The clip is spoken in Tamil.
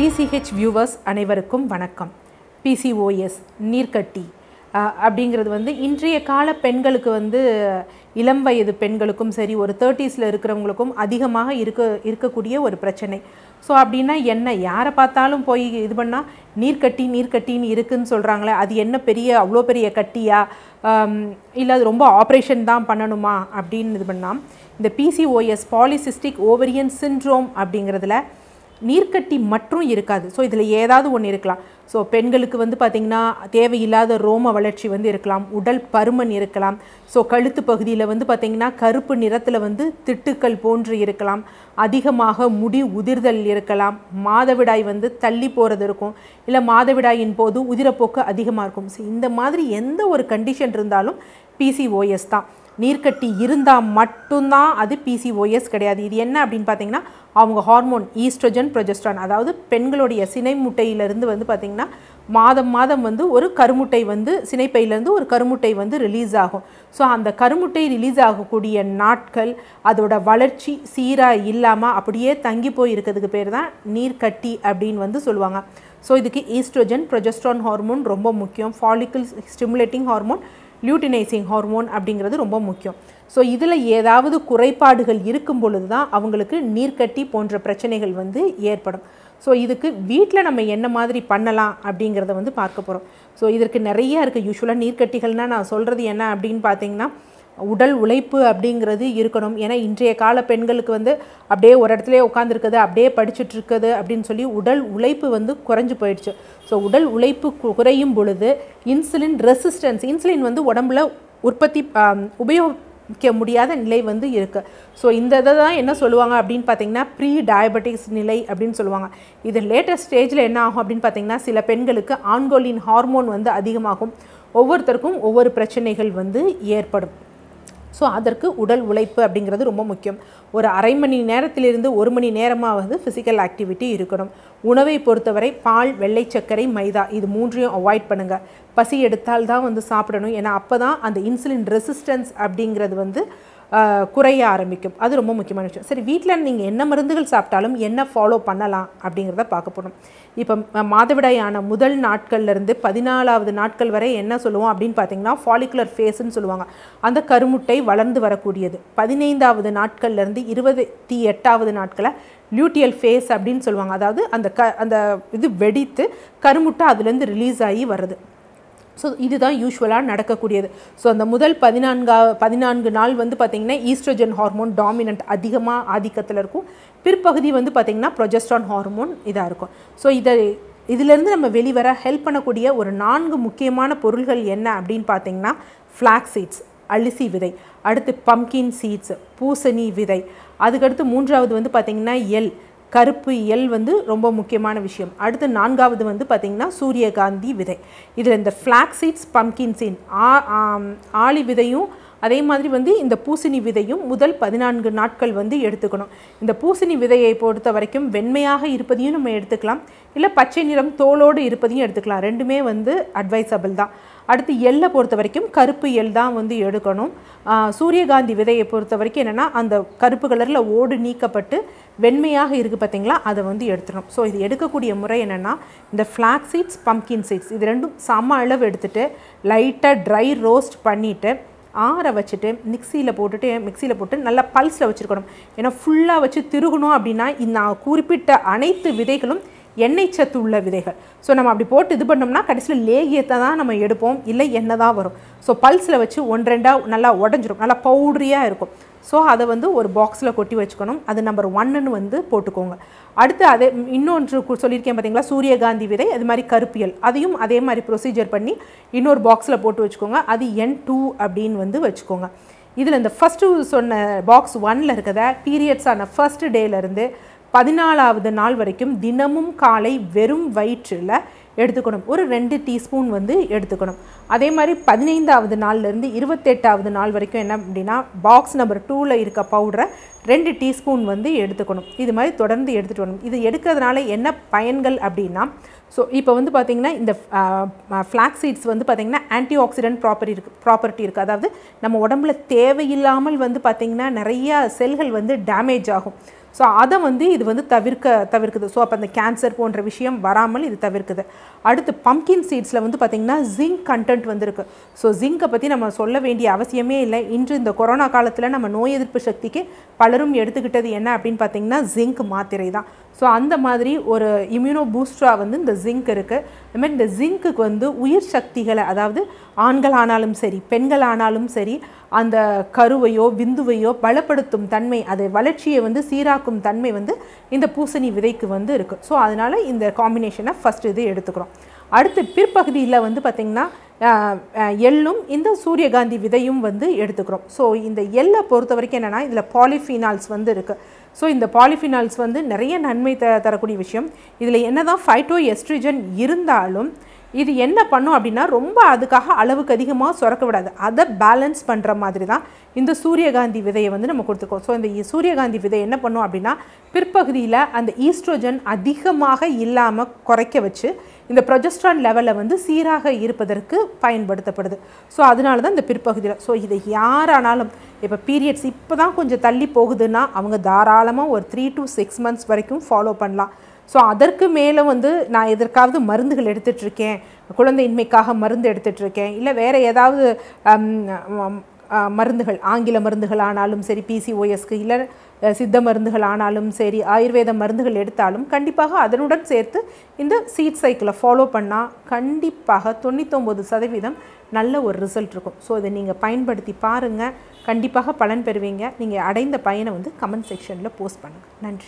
டிசிஹெச் வியூவர்ஸ் அனைவருக்கும் வணக்கம் பிசிஓஎஸ் நீர்க்கட்டி அஹ், அப்படிங்கிறது வந்து இன்றைய கால பெண்களுக்கு வந்து இளம் வயது பெண்களுக்கும் சரி ஒரு தேர்ட்டிஸில் இருக்கிறவங்களுக்கும் அதிகமாக இருக்க இருக்கக்கூடிய ஒரு பிரச்சனை ஸோ அப்படின்னா என்ன யாரை பார்த்தாலும் போய் இது பண்ணால் நீர்க்கட்டி நீர்க்கட்டின்னு இருக்குன்னு சொல்கிறாங்களே அது என்ன பெரிய அவ்வளோ பெரிய கட்டியா இல்லை அது ரொம்ப ஆப்ரேஷன் தான் பண்ணணுமா அப்படின்னு இது பண்ணால் இந்த பிசிஓஎஸ் பாலிசிஸ்டிக் ஓவரியன் சின்ட்ரோம் அப்படிங்கிறதுல நீர்க்கட்டி மற்றும் இருக்காது ஸோ இதில் ஏதாவது ஒன்று இருக்கலாம் ஸோ பெண்களுக்கு வந்து பார்த்திங்கன்னா தேவையில்லாத ரோம வளர்ச்சி வந்து இருக்கலாம் உடல் பருமன் இருக்கலாம் ஸோ கழுத்து பகுதியில் வந்து பார்த்திங்கன்னா கருப்பு நிறத்தில் வந்து திட்டுக்கள் போன்று இருக்கலாம் அதிகமாக முடி உதிர்தல் இருக்கலாம் மாதவிடாய் வந்து தள்ளி போகிறது இருக்கும் இல்லை மாதவிடாயின் போது உதிரப்போக்கு அதிகமாக இருக்கும் ஸோ இந்த மாதிரி எந்த ஒரு கண்டிஷன் இருந்தாலும் பிசிஓஎஸ் தான் நீர்க்கட்டி இருந்தால் மட்டும்தான் அது பிசிஓஎஸ் கிடையாது இது என்ன அப்படின்னு பார்த்தீங்கன்னா அவங்க ஹார்மோன் ஈஸ்ட்ரோஜன் ப்ரொஜெஸ்ட்ரான் அதாவது பெண்களுடைய சினை முட்டையிலிருந்து வந்து பார்த்திங்கன்னா மாதம் மாதம் வந்து ஒரு கருமுட்டை வந்து சினைப்பையிலேருந்து ஒரு கருமுட்டை வந்து ரிலீஸ் ஆகும் ஸோ அந்த கருமுட்டை ரிலீஸ் ஆகக்கூடிய நாட்கள் அதோட வளர்ச்சி சீராக இல்லாமல் அப்படியே தங்கி போய் இருக்கிறதுக்கு பேர் தான் நீர்க்கட்டி அப்படின்னு வந்து சொல்லுவாங்க ஸோ இதுக்கு ஈஸ்ட்ரோஜன் ப்ரொஜெஸ்ட்ரான் ஹார்மோன் ரொம்ப முக்கியம் follicle stimulating hormone luteinizing hormone அப்படிங்கிறது ரொம்ப முக்கியம் ஸோ இதில் ஏதாவது குறைபாடுகள் இருக்கும் பொழுது தான் அவங்களுக்கு நீர்க்கட்டி போன்ற பிரச்சனைகள் வந்து ஏற்படும் ஸோ இதுக்கு வீட்டில் நம்ம என்ன மாதிரி பண்ணலாம் அப்படிங்கிறத வந்து பார்க்க போகிறோம் ஸோ இதற்கு நிறைய இருக்குது யூஸ்வலாக நீர்க்கட்டிகள்னால் நான் சொல்கிறது என்ன அப்படின்னு பார்த்தீங்கன்னா உடல் உழைப்பு அப்படிங்கிறது இருக்கணும் ஏன்னா இன்றைய கால பெண்களுக்கு வந்து அப்படியே ஒரு இடத்துல உட்காந்துருக்குது அப்படியே படிச்சுட்டு இருக்குது அப்படின்னு சொல்லி உடல் உழைப்பு வந்து குறைஞ்சு போயிடுச்சு ஸோ உடல் உழைப்பு கு- குறையும் பொழுது இன்சுலின் ரெசிஸ்டன்ஸ் இன்சுலின் வந்து உடம்புல உற்பத்தி ஆம், உபயோகிக்க முடியாத நிலை வந்து இருக்குது ஸோ இந்த இதை தான் என்ன சொல்லுவாங்க அப்படின்னு பார்த்தீங்கன்னா ப்ரீ டயபெட்டிக்ஸ் நிலை அப்படின்னு சொல்லுவாங்க இது லேட்டஸ்ட் ஸ்டேஜில் என்ன ஆகும் அப்படின்னு பார்த்தீங்கன்னா சில பெண்களுக்கு ஆண்கோலின் ஹார்மோன் வந்து அதிகமாகும் ஒவ்வொருத்தருக்கும் ஒவ்வொரு பிரச்சனைகள் வந்து ஏற்படும் ஸோ அதற்கு உடல் உழைப்பு அப்படிங்கிறது ரொம்ப முக்கியம் ஒரு அரை மணி நேரத்திலிருந்து ஒரு மணி நேரமாவது ஃபிசிக்கல் ஆக்டிவிட்டி இருக்கணும் உணவை பொறுத்தவரை பால் வெள்ளை சர்க்கரை மைதா இது மூன்றையும் அவாய்ட் பண்ணுங்கள் பசி எடுத்தால் தான் வந்து சாப்பிடணும் ஏன்னா அப்போ தான் அந்த இன்சுலின் ரெசிஸ்டன்ஸ் அப்படிங்கிறது வந்து ஆஹ், குறைய ஆரம்பிக்கும் அது ரொம்ப முக்கியமான விஷயம் சரி வீட்டில் நீங்கள் என்ன மருந்துகள் சாப்பிட்டாலும் என்ன ஃபாலோ பண்ணலாம் அப்படிங்கிறத பார்க்க போகிறோம் இப்போ ம- மாதவிடாய் ஆன முதல் நாட்கள்ல இருந்து பதினாலாவது நாட்கள் வரை என்ன சொல்லுவோம் அப்படின்னு பார்த்தீங்கன்னா ஃபாலிகுலர் ஃபேஸ்ன்னு சொல்லுவாங்க அந்த கருமுட்டை வளர்ந்து வரக்கூடியது பதினைந்தாவது நாட்கள்ல இருந்து இருபத்தி எட்டாவது நாட்களை லியூட்டியல் ஃபேஸ் அப்படின்னு சொல்லுவாங்க அதாவது அந்த க அந்த இது வெடித்து கருமுட்டை அதுலேருந்து ரிலீஸ் ஆகி வருது ஸோ இதுதான் யூஸ்வலாக நடக்கக்கூடியது ஸோ அந்த முதல் பதினான்கா பதினான்கு நாள் வந்து பார்த்திங்கன்னா ஈஸ்ட்ரோஜன் ஹார்மோன் டாமினன்ட் அதிகமாக ஆதிக்கத்தில் இருக்கும் பிற்பகுதி வந்து பார்த்திங்கன்னா ப்ரொஜெஸ்ட்ரான் ஹார்மோன் இதாக இருக்கும் ஸோ இதை இதிலேருந்து நம்ம வெளிவர ஹெல்ப் பண்ணக்கூடிய ஒரு நான்கு முக்கியமான பொருள்கள் என்ன அப்படின்னு பார்த்தீங்கன்னா ஃப்ளாக் சீட்ஸ் அரிசி விதை அடுத்து பம்கின் சீட்ஸ் பூசணி விதை அதுக்கடுத்து மூன்றாவது வந்து பார்த்திங்கன்னா எல் கருப்பு எல் வந்து ரொம்ப முக்கியமான விஷயம் அடுத்து நான்காவது வந்து பார்த்திங்கன்னா சூரியகாந்தி விதை இதில் இந்த ஃப்ளாக் சீட்ஸ் பம்கின் சீன் ஆ ஆம், ஆளி விதையும் அதே மாதிரி வந்து இந்த பூசணி விதையும் முதல் பதினான்கு நாட்கள் வந்து எடுத்துக்கணும் இந்த பூசணி விதையை பொறுத்த வரைக்கும் வெண்மையாக இருப்பதையும் நம்ம எடுத்துக்கலாம் இல்லை பச்சை நிறம் தோலோடு இருப்பதையும் எடுத்துக்கலாம் ரெண்டுமே வந்து அட்வைசபிள் தான் அடுத்து எள்ளை பொறுத்த வரைக்கும் கருப்பு எள் தான் வந்து எடுக்கணும் ஆஹ் சூரியகாந்தி விதையை பொறுத்த வரைக்கும் என்னென்னா அந்த கருப்பு கலரில் ஓடு நீக்கப்பட்டு வெண்மையாக இருக்குது பார்த்தீங்களா அதை வந்து எடுத்துடணும் ஸோ இது எடுக்கக்கூடிய முறை என்னென்னா இந்த ஃப்ளாக் சீட்ஸ் பம்கின் சீட்ஸ் இது ரெண்டும் சம அளவு எடுத்துட்டு லைட்டாக ட்ரை ரோஸ்ட் பண்ணிவிட்டு ஆற வச்சுட்டு மிக்சியில் போட்டுட்டு மிக்சியில் போட்டு நல்லா பல்ஸில் வச்சுருக்கணும் ஏன்னா ஃபுல்லாக வச்சு திருகணும் அப்படின்னா இந்த நான் குறிப்பிட்ட அனைத்து விதைகளும் எண்ணெய் சத்து உள்ள விதைகள் ஸோ நம்ம அப்படி போட்டு இது பண்ணோம்னா கடைசியில் லேகியத்தை தான் நம்ம எடுப்போம் இல்லை எண்ணெய் தான் வரும் ஸோ பல்ஸில் வச்சு ஒன்று ரெண்டாக நல்லா உடஞ்சிரும் நல்லா பவுட்ரியாக இருக்கும் ஸோ அதை வந்து ஒரு பாக்ஸில் கொட்டி வச்சுக்கணும் அது நம்பர் ஒன்னுன்னு வந்து போட்டுக்கோங்க அடுத்து அதே இன்னொன்று கு- சொல்லியிருக்கேன் பார்த்தீங்களா சூரியகாந்தி விதை அது மாதிரி கருப்பியல் அதையும் அதே மாதிரி ப்ரொசீஜர் பண்ணி இன்னொரு பாக்ஸில் போட்டு வச்சுக்கோங்க அது என் டூ அப்படின்னு வந்து வச்சுக்கோங்க இதில் இந்த ஃபஸ்ட்டு சொன்ன பாக்ஸ் ஒன்ல இருக்கிறத பீரியட்ஸ் ஆன ஃபர்ஸ்ட் டேலேருந்து பதினாலாவது நாள் வரைக்கும் தினமும் காலை வெறும் வயிற்றில் எடுத்துக்கணும் ஒரு ரெண்டு டீஸ்பூன் வந்து எடுத்துக்கணும் அதே மாதிரி பதினைந்தாவது நாள்லேருந்து இருபத்தெட்டாவது நாள் வரைக்கும் என்ன அப்படின்னா பாக்ஸ் நம்பர் டூவில் இருக்க பவுடரை ரெண்டு டீஸ்பூன் வந்து எடுத்துக்கணும் இது மாதிரி தொடர்ந்து எடுத்துகிட்டு வரணும் இது எடுக்கிறதுனால என்ன பயன்கள் அப்படின்னா ஸோ இப்போ வந்து பார்த்திங்கன்னா இந்த ஃப்ளாக் சீட்ஸ் வந்து பார்த்திங்கன்னா ஆன்டி ஆக்சிடென்ட் ப்ராப்பர்ட்டி இருக்குது ப்ராப்பர்ட்டி இருக்குது அதாவது நம்ம உடம்புல தேவையில்லாமல் வந்து பார்த்திங்கன்னா நிறைய செல்கள் வந்து டேமேஜ் ஆகும் ஸோ அதை வந்து இது வந்து தவிர்க்க தவிர்க்குது ஸோ அப்போ அந்த கேன்சர் போன்ற விஷயம் வராமல் இது தவிர்க்குது அடுத்து பம்கின் சீட்ஸில் வந்து பார்த்திங்கன்னா ஜிங்க் கண்டென்ட் வந்திருக்கு ஸோ ஜிங்கை பற்றி நம்ம சொல்ல வேண்டிய அவசியமே இல்லை இன்று இந்த கொரோனா காலத்தில் நம்ம நோய் எதிர்ப்பு சக்திக்கு பலரும் எடுத்துக்கிட்டது என்ன அப்படின்னு பார்த்திங்கன்னா ஜிங்க் மாத்திரை தான் ஸோ அந்த மாதிரி ஒரு இம்யூனோ பூஸ்டராக வந்து இந்த ஜிங்க் இருக்குது அதுமாதிரி இந்த ஜிங்க்குக்கு வந்து உயிர் சக்திகளை அதாவது ஆண்கள் ஆனாலும் சரி பெண்கள் ஆனாலும் சரி அந்த கருவையோ விந்துவையோ பலப்படுத்தும் தன்மை அதை வளர்ச்சியை வந்து சீராக்கும் தன்மை வந்து இந்த பூசணி விதைக்கு வந்து இருக்குது ஸோ அதனால் இந்த காம்பினேஷனை ஃபஸ்ட் இது எடுத்துக்கிறோம் அடுத்து பிற்பகுதியில் வந்து பார்த்திங்கன்னா எள்ளும் இந்த சூரியகாந்தி விதையும் வந்து எடுத்துக்கிறோம் ஸோ இந்த எள்ளை பொறுத்த வரைக்கும் என்னென்னா இதில் பாலிஃபினால்ஸ் வந்து இருக்குது ஸோ இந்த பாலிஃபினால்ஸ் வந்து நிறைய நன்மை த தரக்கூடிய விஷயம் இதில் என்ன தான் ஃபைட்டோ எஸ்ட்ரிஜன் இருந்தாலும் இது என்ன பண்ணும் அப்படின்னா ரொம்ப அதுக்காக அளவுக்கு அதிகமாக சுரக்க விடாது அதை பேலன்ஸ் பண்ணுற மாதிரி தான் இந்த சூரியகாந்தி விதையை வந்து நம்ம கொடுத்துருக்கோம் ஸோ இந்த சூரியகாந்தி விதை என்ன பண்ணும் அப்படின்னா பிற்பகுதியில் அந்த ஈஸ்ட்ரோஜன் அதிகமாக இல்லாமல் குறைக்க வச்சு இந்த ப்ரொஜஸ்ட்ரான் லெவலில் வந்து சீராக இருப்பதற்கு பயன்படுத்தப்படுது ஸோ அதனால தான் இந்த பிற்பகுதியில் ஸோ இதை யாரானாலும் இப்போ பீரியட்ஸ் இப்போ தான் கொஞ்சம் தள்ளி போகுதுன்னா அவங்க தாராளமாக ஒரு த்ரீ டு சிக்ஸ் மந்த்ஸ் வரைக்கும் ஃபாலோ பண்ணலாம் ஸோ அதற்கு மேலே வந்து நான் எதற்காவது மருந்துகள் எடுத்துட்ருக்கேன் குழந்தையின்மைக்காக மருந்து எடுத்துட்ருக்கேன் இல்லை வேறு ஏதாவது மருந்துகள் ஆங்கில மருந்துகள் ஆனாலும் சரி பிசிஓஎஸ்க்கு இல்லை சித்த மருந்துகள் ஆனாலும் சரி ஆயுர்வேத மருந்துகள் எடுத்தாலும் கண்டிப்பாக அதனுடன் சேர்த்து இந்த சீட் சைக்கிளை ஃபாலோ பண்ணால் கண்டிப்பாக தொண்ணூத்தொம்பது சதவீதம் நல்ல ஒரு ரிசல்ட் இருக்கும் ஸோ இதை நீங்கள் பயன்படுத்தி பாருங்கள் கண்டிப்பாக பலன் பெறுவீங்க நீங்கள் அடைந்த பயனை வந்து கமெண்ட் செக்ஷனில் போஸ்ட் பண்ணுங்கள் நன்றி